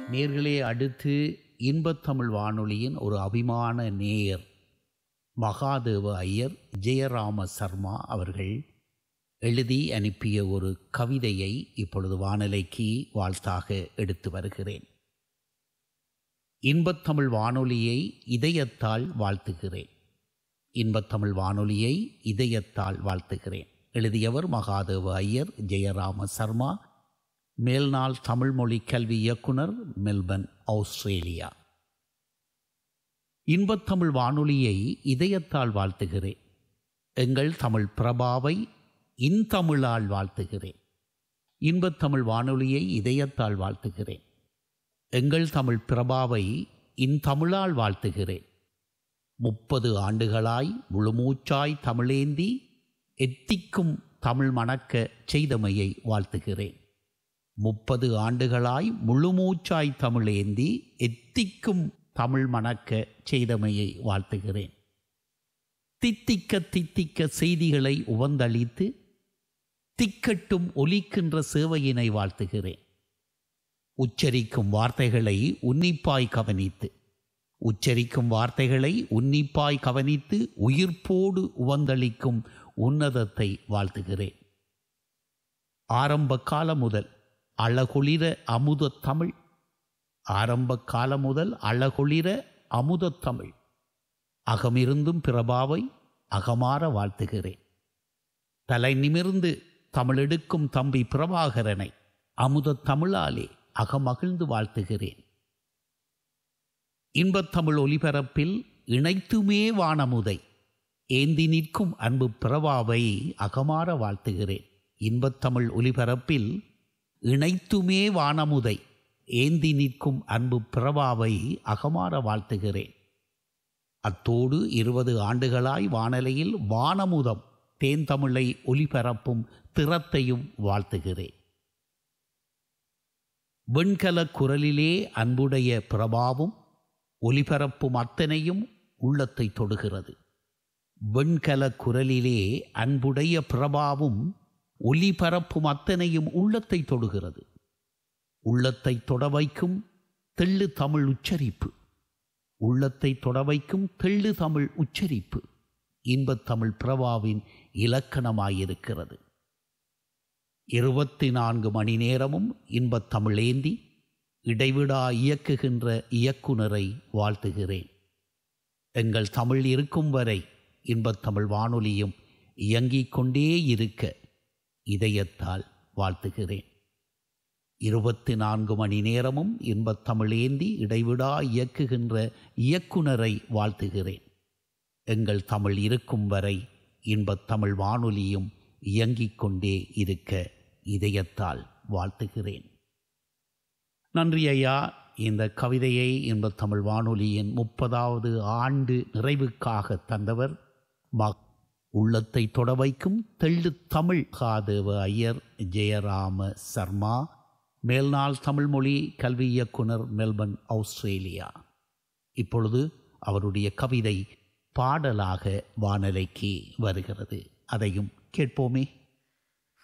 நேர்களே அடுத்து இன்பத்தமிழ் வானொலியின் ஒரு அபிமான நேயர் மகாதேவ ஐயர் ஜெயராம சர்மா அவர்கள் எழுதி அனுப்பிய ஒரு கவிதையை இப்பொழுது வானொலிக்கு வாழ்த்தாக எடுத்து வருகிறேன் இன்பத்தமிழ் வானொலியை இதயத்தால் வாழ்த்துகிறேன் இன்பத்தமிழ் வானொலியை இதயத்தால் வாழ்த்துகிறேன் எழுதியவர் மகாதேவ ஐயர் ஜெயராம சர்மா மேல்நாள் தமிழ் மொழி கல்வி இயக்குனர் மெல்பர்ன் ஆஸ்திரேலியா இன்பத்தமிழ் வானொலியை இதயத்தால் வாழ்த்துகிறேன் எங்கள் தமிழ் பிரபாவை இன்தமிழால் வாழ்த்துகிறேன் இன்பத்தமிழ் வானொலியை இதயத்தால் வாழ்த்துகிறேன் எங்கள் தமிழ் பிரபாவை இன்தமிழால் வாழ்த்துகிறேன் முப்பது ஆண்டுகளாய் முழுமூச்சாய் தமிழேந்தி எத்திக்கும் தமிழ் மணக்க செய்தமையை வாழ்த்துகிறேன் முப்பது ஆண்டுகளாய் முழுமூச்சாய் தமிழேந்தி எத்திக்கும் தமிழ் மணக்க செய்தமையை வாழ்த்துகிறேன் தித்திக்க தித்திக்க செய்திகளை உவந்தளித்து திக்கட்டும் ஒலிக்கின்ற சேவையினை வாழ்த்துகிறேன் உச்சரிக்கும் வார்த்தைகளை உன்னிப்பாய் கவனித்து உச்சரிக்கும் வார்த்தைகளை உன்னிப்பாய் கவனித்து உயிர்ப்போடு உவந்தளிக்கும் உன்னதத்தை வாழ்த்துகிறேன் ஆரம்ப காலம் முதல் அழகொளிர அமுத தமிழ் ஆரம்ப காலம் முதல் அழகொளிர அமுத தமிழ் அகமிருந்தும் பிரபாவை அகமாற வாழ்த்துகிறேன் தலை நிமிர்ந்து தமிழெடுக்கும் தம்பி பிரபாகரனை அமுத தமிழாலே அகமகிழ்ந்து வாழ்த்துகிறேன் இன்பத்தமிழ் ஒலிபரப்பில் இணைத்துமே வானமுதை ஏந்தி நிற்கும் அன்பு பிரபாவை அகமாற வாழ்த்துகிறேன் இன்பத்தமிழ் ஒலிபரப்பில் இணைத்துமே வானமுதை ஏந்தி நிற்கும் அன்பு பிரபாவை அகமாற வாழ்த்துகிறேன் அத்தோடு இருபது ஆண்டுகளாய் வானலையில் வானமுதம் தேன்தமிழை ஒலிபரப்பும் திறத்தையும் வாழ்த்துகிறேன் வெண்கல குரலிலே அன்புடைய பிரபாவும் ஒலிபரப்பும் அத்தனையும் உள்ளத்தை தொடுகிறது வெண்கல குரலிலே அன்புடைய பிரபாவும் ஒலிபரப்பும் அத்தனையும் உள்ளத்தை தொடுகிறது உள்ளத்தை தொட வைக்கும் தெள்ளு தமிழ் உச்சரிப்பு உள்ளத்தை தொட வைக்கும் தெள்ளு தமிழ் உச்சரிப்பு இன்பத்தமிழ் பிரபாவின் இலக்கணமாயிருக்கிறது இருபத்தி நான்கு மணி நேரமும் இன்பத்தமிழேந்தி இடைவிடா இயக்குகின்ற இயக்குனரை வாழ்த்துகிறேன் எங்கள் தமிழ் இருக்கும் வரை இன்பத்தமிழ் வானொலியும் இயங்கிக் கொண்டே இருக்க இதயத்தால் வாழ்த்துகிறேன் இருபத்தி நான்கு மணி நேரமும் இன்பத்தமிழேந்தி இடைவிடா இயக்குகின்ற இயக்குனரை வாழ்த்துகிறேன் எங்கள் தமிழ் இருக்கும் வரை இன்பத்தமிழ் வானொலியும் இயங்கிக் கொண்டே இருக்க இதயத்தால் வாழ்த்துகிறேன் நன்றி ஐயா இந்த கவிதையை இன்பத்தமிழ் வானொலியின் முப்பதாவது ஆண்டு நிறைவுக்காக தந்தவர் ம உள்ளத்தை தொட வைக்கும் தெள்ளு தமிழ் காதேவ ஐயர் ஜெயராம சர்மா மேல்நாள் தமிழ்மொழி கல்வி இயக்குனர் மெல்பர்ன் ஆஸ்திரேலியா இப்பொழுது அவருடைய கவிதை பாடலாக வானலைக்கு வருகிறது அதையும் கேட்போமே